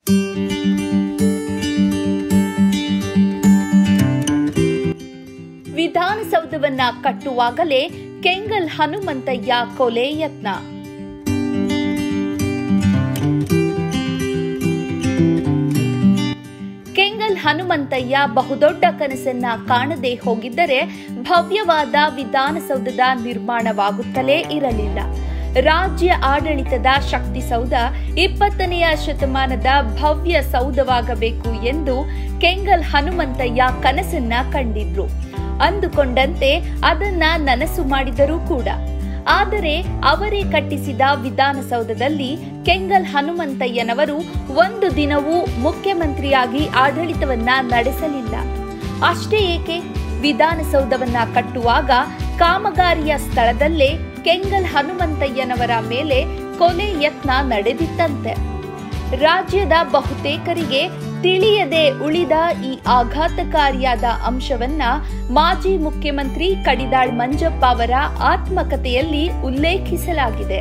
ವಿಧಾನಸೌಧವನ್ನ ಕಟ್ಟುವಾಗಲೇ ಕೆಂಗಲ್ ಹನುಮಂತಯ್ಯ ಕೊಲೆ ಯತ್ನ ಕೆಂಗಲ್ ಹನುಮಂತಯ್ಯ ಬಹುದೊಡ್ಡ ಕನಸನ್ನ ಕಾಣದೆ ಹೋಗಿದ್ದರೆ ಭವ್ಯವಾದ ವಿಧಾನಸೌಧದ ನಿರ್ಮಾಣವಾಗುತ್ತಲೇ ಇರಲಿಲ್ಲ ರಾಜ್ಯ ಆಡಳಿತದ ಶಕ್ತಿಸೌಧ ಇಪ್ಪತ್ತನೆಯ ಶತಮಾನದ ಭವ್ಯ ಸೌಧವಾಗಬೇಕು ಎಂದು ಕೆಂಗಲ್ ಹನುಮಂತಯ್ಯ ಕನಸನ್ನ ಕಂಡಿದ್ರು ಅಂದುಕೊಂಡಂತೆ ಅದನ್ನ ನನಸು ಮಾಡಿದರೂ ಕೂಡ ಆದರೆ ಅವರೇ ಕಟ್ಟಿಸಿದ ವಿಧಾನಸೌಧದಲ್ಲಿ ಕೆಂಗಲ್ ಹನುಮಂತಯ್ಯನವರು ಒಂದು ದಿನವೂ ಮುಖ್ಯಮಂತ್ರಿಯಾಗಿ ಆಡಳಿತವನ್ನ ನಡೆಸಲಿಲ್ಲ ಅಷ್ಟೇ ಏಕೆ ವಿಧಾನಸೌಧವನ್ನ ಕಟ್ಟುವಾಗ ಕಾಮಗಾರಿಯ ಸ್ಥಳದಲ್ಲೇ ಕೆಂಗಲ್ ಹನುಮಂತಯ್ಯನವರ ಮೇಲೆ ಕೊಲೆ ಯತ್ನ ನಡೆದಿತ್ತಂತೆ ರಾಜ್ಯದ ಬಹುತೇಕರಿಗೆ ತಿಳಿಯದೆ ಉಳಿದ ಈ ಆಘಾತಕಾರಿಯಾದ ಅಂಶವನ್ನ ಮಾಜಿ ಮುಖ್ಯಮಂತ್ರಿ ಕಡಿದಾಳ್ ಮಂಜಪ್ಪ ಅವರ ಆತ್ಮಕಥೆಯಲ್ಲಿ ಉಲ್ಲೇಖಿಸಲಾಗಿದೆ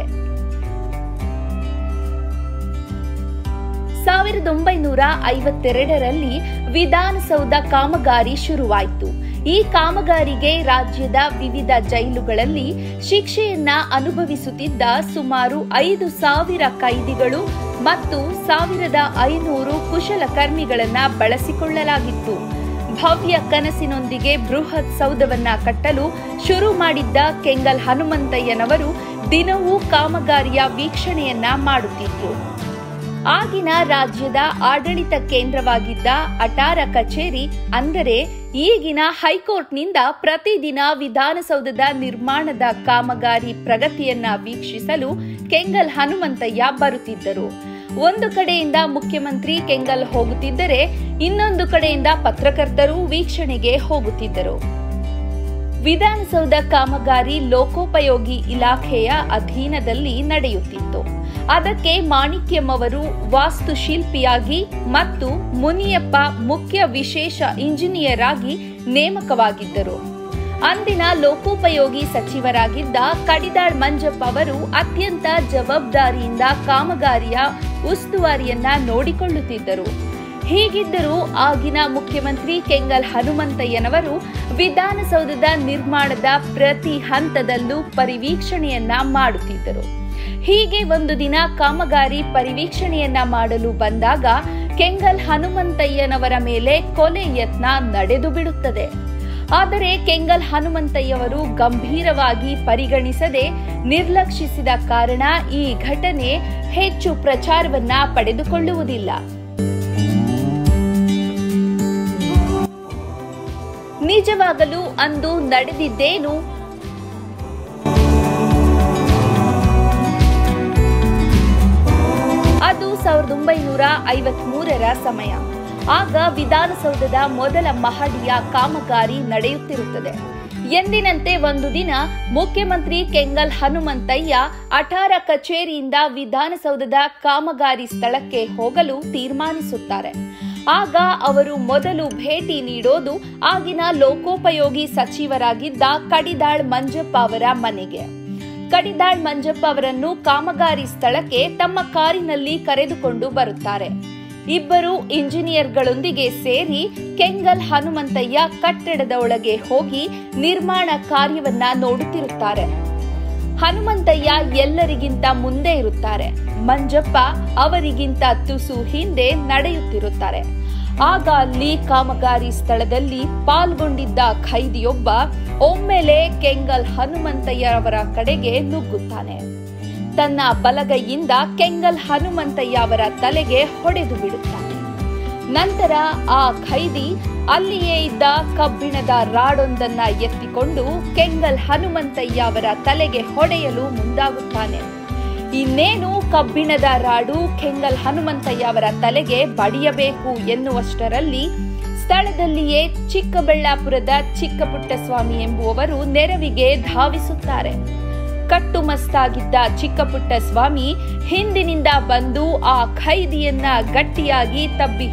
ಸಾವಿರದ ಒಂಬೈನೂರ ಐವತ್ತೆರಡರಲ್ಲಿ ವಿಧಾನಸೌಧ ಕಾಮಗಾರಿ ಶುರುವಾಯಿತು ಈ ಕಾಮಗಾರಿಗೆ ರಾಜ್ಯದ ವಿವಿಧ ಜೈಲುಗಳಲ್ಲಿ ಶಿಕ್ಷೆಯನ್ನ ಅನುಭವಿಸುತ್ತಿದ್ದ ಸುಮಾರು ಐದು ಸಾವಿರ ಕೈದಿಗಳು ಮತ್ತು ಸಾವಿರದ ಐನೂರು ಕುಶಲಕರ್ಮಿಗಳನ್ನ ಬಳಸಿಕೊಳ್ಳಲಾಗಿತ್ತು ಭವ್ಯ ಕನಸಿನೊಂದಿಗೆ ಬೃಹತ್ ಸೌಧವನ್ನ ಕಟ್ಟಲು ಶುರು ಮಾಡಿದ್ದ ಕೆಂಗಲ್ ಹನುಮಂತಯ್ಯನವರು ದಿನವೂ ಕಾಮಗಾರಿಯ ವೀಕ್ಷಣೆಯನ್ನ ಮಾಡುತ್ತಿದ್ರು ಆಗಿನ ರಾಜ್ಯದ ಆಡಳಿತ ಕೇಂದ್ರವಾಗಿದ್ದ ಅಟಾರ ಕಚೇರಿ ಅಂದರೆ ಈಗಿನ ಹೈಕೋರ್ಟ್ನಿಂದ ಪ್ರತಿದಿನ ವಿಧಾನಸೌಧದ ನಿರ್ಮಾಣದ ಕಾಮಗಾರಿ ಪ್ರಗತಿಯನ್ನ ವೀಕ್ಷಿಸಲು ಕೆಂಗಲ್ ಹನುಮಂತಯ್ಯ ಬರುತ್ತಿದ್ದರು ಒಂದು ಕಡೆಯಿಂದ ಮುಖ್ಯಮಂತ್ರಿ ಕೆಂಗಲ್ ಹೋಗುತ್ತಿದ್ದರೆ ಇನ್ನೊಂದು ಕಡೆಯಿಂದ ಪತ್ರಕರ್ತರು ವೀಕ್ಷಣೆಗೆ ಹೋಗುತ್ತಿದ್ದರು ವಿಧಾನಸೌಧ ಕಾಮಗಾರಿ ಲೋಕೋಪಯೋಗಿ ಇಲಾಖೆಯ ಅಧೀನದಲ್ಲಿ ನಡೆಯುತ್ತಿತ್ತು ಅದಕ್ಕೆ ಮಾಣಿಕ್ಯಂ ಅವರು ವಾಸ್ತುಶಿಲ್ಪಿಯಾಗಿ ಮತ್ತು ಮುನಿಯಪ್ಪ ಮುಖ್ಯ ವಿಶೇಷ ಇಂಜಿನಿಯರ್ ಆಗಿ ನೇಮಕವಾಗಿದ್ದರು ಅಂದಿನ ಲೋಕೋಪಯೋಗಿ ಸಚಿವರಾಗಿದ್ದ ಕಡಿದಾಳ್ ಮಂಜಪ್ಪ ಅವರು ಅತ್ಯಂತ ಜವಾಬ್ದಾರಿಯಿಂದ ಕಾಮಗಾರಿಯ ಉಸ್ತುವಾರಿಯನ್ನ ನೋಡಿಕೊಳ್ಳುತ್ತಿದ್ದರು ಹೀಗಿದ್ದರೂ ಆಗಿನ ಮುಖ್ಯಮಂತ್ರಿ ಕೆಂಗಲ್ ಹನುಮಂತಯ್ಯನವರು ವಿಧಾನಸೌಧದ ನಿರ್ಮಾಣದ ಪ್ರತಿ ಹಂತದಲ್ಲೂ ಪರಿವೀಕ್ಷಣೆಯನ್ನ ಮಾಡುತ್ತಿದ್ದರು ಹೀಗೆ ಒಂದು ದಿನ ಕಾಮಗಾರಿ ಪರಿವೀಕ್ಷಣೆಯನ್ನ ಮಾಡಲು ಬಂದಾಗ ಕೆಂಗಲ್ ಹನುಮಂತಯ್ಯನವರ ಮೇಲೆ ಕೊಲೆ ಯತ್ನ ನಡೆದು ಬಿಡುತ್ತದೆ ಆದರೆ ಕೆಂಗಲ್ ಹನುಮಂತಯ್ಯವರು ಗಂಭೀರವಾಗಿ ಪರಿಗಣಿಸದೆ ನಿರ್ಲಕ್ಷಿಸಿದ ಕಾರಣ ಈ ಘಟನೆ ಹೆಚ್ಚು ಪ್ರಚಾರವನ್ನ ಪಡೆದುಕೊಳ್ಳುವುದಿಲ್ಲ ನಿಜವಾಗಲೂ ಅಂದು ನಡೆದಿದ್ದೇನು ಅದು ಸಾವಿರದ ಒಂಬೈನೂರ ಐವತ್ ಮೂರರ ಸಮಯ ಆಗ ವಿಧಾನಸೌಧದ ಮೊದಲ ಮಹಡಿಯ ಕಾಮಗಾರಿ ನಡೆಯುತ್ತಿರುತ್ತದೆ ಎಂದಿನಂತೆ ಒಂದು ದಿನ ಮುಖ್ಯಮಂತ್ರಿ ಕೆಂಗಲ್ ಹನುಮಂತಯ್ಯ ಅಠಾರ ಕಚೇರಿಯಿಂದ ವಿಧಾನಸೌಧದ ಕಾಮಗಾರಿ ಸ್ಥಳಕ್ಕೆ ಹೋಗಲು ತೀರ್ಮಾನಿಸುತ್ತಾರೆ ಆಗ ಅವರು ಮೊದಲು ಭೇಟಿ ನೀಡೋದು ಆಗಿನ ಲೋಕೋಪಯೋಗಿ ಸಚಿವರಾಗಿದ್ದ ಕಡಿದಾಳ್ ಮಂಜಪ್ಪ ಅವರ ಮನೆಗೆ ಕಡಿದಾಳ್ ಮಂಜಪ್ಪ ಅವರನ್ನು ಕಾಮಗಾರಿ ಸ್ಥಳಕ್ಕೆ ತಮ್ಮ ಕಾರಿನಲ್ಲಿ ಕರೆದುಕೊಂಡು ಬರುತ್ತಾರೆ ಇಬ್ಬರು ಇಂಜಿನಿಯರ್ಗಳೊಂದಿಗೆ ಸೇರಿ ಕೆಂಗಲ್ ಹನುಮಂತಯ್ಯ ಕಟ್ಟಡದ ಒಳಗೆ ಹೋಗಿ ನಿರ್ಮಾಣ ಕಾರ್ಯವನ್ನ ನೋಡುತ್ತಿರುತ್ತಾರೆ ಹನುಮಂತಯ್ಯ ಎಲ್ಲರಿಗಿಂತ ಮುಂದೆ ಇರುತ್ತಾರೆ ಮಂಜಪ್ಪ ಅವರಿಗಿಂತ ತುಸು ಹಿಂದೆ ನಡೆಯುತ್ತಿರುತ್ತಾರೆ ಆಗ ಅಲ್ಲಿ ಕಾಮಗಾರಿ ಸ್ಥಳದಲ್ಲಿ ಪಾಲ್ಗೊಂಡಿದ್ದ ಖೈದಿಯೊಬ್ಬ ಒಮ್ಮೆಲೆ ಕೆಂಗಲ್ ಹನುಮಂತಯ್ಯ ಅವರ ಕಡೆಗೆ ನುಗ್ಗುತ್ತಾನೆ ತನ್ನ ಬಲಗೈಯಿಂದ ಕೆಂಗಲ್ ಹನುಮಂತಯ್ಯ ಅವರ ತಲೆಗೆ ಹೊಡೆದು ಬಿಡುತ್ತಾನೆ ನಂತರ ಆ ಖೈದಿ ಅಲ್ಲಿಯೇ ಇದ್ದ ಕಬ್ಬಿಣದ ರಾಡೊಂದನ್ನ ಎತ್ತಿಕೊಂಡು ಕೆಂಗಲ್ ಹನುಮಂತಯ್ಯ ಅವರ ತಲೆಗೆ ಹೊಡೆಯಲು ಮುಂದಾಗುತ್ತಾನೆ ಇನ್ನೇನು ಕಬ್ಬಿಣದ ರಾಡು ಕೆಂಗಲ್ ಹನುಮಂತಯ್ಯ ಅವರ ತಲೆಗೆ ಬಡಿಯಬೇಕು ಎನ್ನುವಷ್ಟರಲ್ಲಿ ಸ್ಥಳದಲ್ಲಿಯೇ ಚಿಕ್ಕಬಳ್ಳಾಪುರದ ಚಿಕ್ಕಪುಟ್ಟಸ್ವಾಮಿ ಎಂಬುವವರು ನೆರವಿಗೆ ಧಾವಿಸುತ್ತಾರೆ ಕಟ್ಟುಮಸ್ತಾಗಿದ್ದ ಚಿಕ್ಕಪುಟ್ಟ ಸ್ವಾಮಿ ಹಿಂದಿನಿಂದ ಬಂದು ಆ ಖೈದಿಯನ್ನ ಗಟ್ಟಿಯಾಗಿ ತಬ್ಬಿ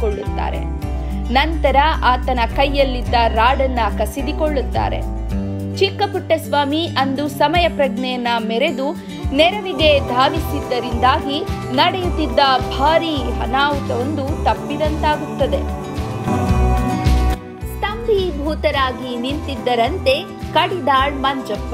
ಹಿಡಿದುಕೊಳ್ಳುತ್ತಾರೆ ನಂತರ ಆತನ ಕೈಯಲ್ಲಿದ್ದ ರಾಡನ್ನ ಕಸಿದುಕೊಳ್ಳುತ್ತಾರೆ ಚಿಕ್ಕಪುಟ್ಟಸ್ವಾಮಿ ಅಂದು ಸಮಯ ಪ್ರಜ್ಞೆಯನ್ನ ಮೆರೆದು ನೆರವಿಗೆ ಧಾವಿಸಿದ್ದರಿಂದಾಗಿ ನಡೆಯುತ್ತಿದ್ದ ಭಾರೀ ಅನಾಹುತವೊಂದು ತಪ್ಪಿದಂತಾಗುತ್ತದೆ ಸ್ತಂಭೀಭೂತರಾಗಿ ನಿಂತಿದ್ದರಂತೆ ಕಡಿದಾಳ್ ಮಂಜಪ್ಪ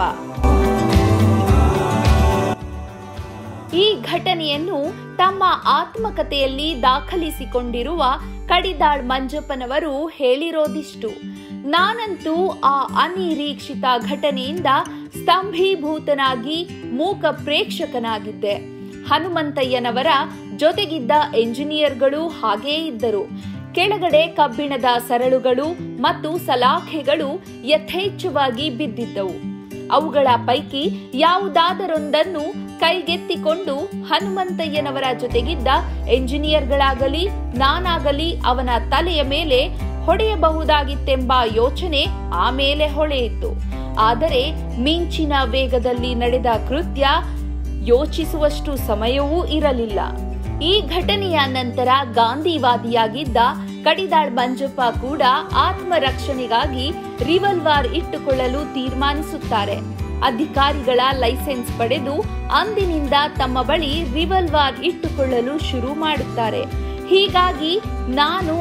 ಈ ಘಟನೆಯನ್ನು ತಮ್ಮ ಆತ್ಮಕಥೆಯಲ್ಲಿ ದಾಖಲಿಸಿಕೊಂಡಿರುವ ಕಡಿದಾಳ್ ಮಂಜಪ್ಪನವರು ಹೇಳಿರೋದಿಷ್ಟು ನಾನಂತೂ ಆ ಅನಿರೀಕ್ಷಿತ ಘಟನೆಯಿಂದ ಸ್ತಂಭೀಭೂತನಾಗಿ ಮೂಕ ಪ್ರೇಕ್ಷಕನಾಗಿದ್ದೆ ಹನುಮಂತಯ್ಯನವರ ಜೊತೆಗಿದ್ದ ಎಂಜಿನಿಯರ್ಗಳು ಹಾಗೇ ಇದ್ದರು ಕೆಳಗಡೆ ಕಬ್ಬಿಣದ ಸರಳುಗಳು ಮತ್ತು ಸಲಾಖೆಗಳು ಯಥೇಚ್ಛವಾಗಿ ಬಿದ್ದಿದ್ದವು ಅವುಗಳ ಪೈಕಿ ಯಾವುದಾದರೊಂದನ್ನು ಕೈಗೆತ್ತಿಕೊಂಡು ಹನುಮಂತಯ್ಯನವರ ಜೊತೆಗಿದ್ದ ಎಂಜಿನಿಯರ್ಗಳಾಗಲಿ ನಾನಾಗಲಿ ಅವನ ತಲೆಯ ಮೇಲೆ ಹೊಡೆಯಬಹುದಾಗಿತ್ತೆಂಬ ಯೋಚನೆ ಆಮೇಲೆ ಹೊಳೆಯಿತು ಆದರೆ ಮಿಂಚಿನ ವೇಗದಲ್ಲಿ ನಡೆದ ಕೃತ್ಯ ಯೋಚಿಸುವಷ್ಟು ಸಮಯವೂ ಇರಲಿಲ್ಲ ಈ ಘಟನೆಯ ನಂತರ ಗಾಂಧಿವಾದಿಯಾಗಿದ್ದ ಕಡಿದಾಳ್ ಮಂಜಪ್ಪ ಕೂಡ ಆತ್ಮರಕ್ಷಣೆಗಾಗಿ ರಿವಲ್ವಾರ್ ಇಟ್ಟುಕೊಳ್ಳಲು ತೀರ್ಮಾನಿಸುತ್ತಾರೆ ಅಧಿಕಾರಿಗಳ ಲೈಸೆನ್ಸ್ ಪಡೆದು ಅಂದಿನಿಂದ ತಮ್ಮ ಬಳಿ ರಿವಲ್ವಾರ್ ಇಟ್ಟುಕೊಳ್ಳಲು ಶುರು ಮಾಡುತ್ತಾರೆ ಹೀಗಾಗಿ ನಾನು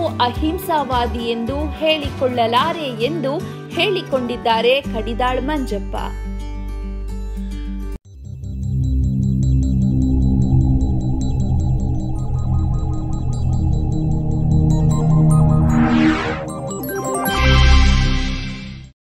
ಅಹಿಂಸಾವಾದಿ ಎಂದು ಹೇಳಿಕೊಳ್ಳಲಾರೆ ಎಂದು ಹೇಳಿಕೊಂಡಿದ್ದಾರೆ ಕಡಿದಾಳ್ ಮಂಜಪ್ಪ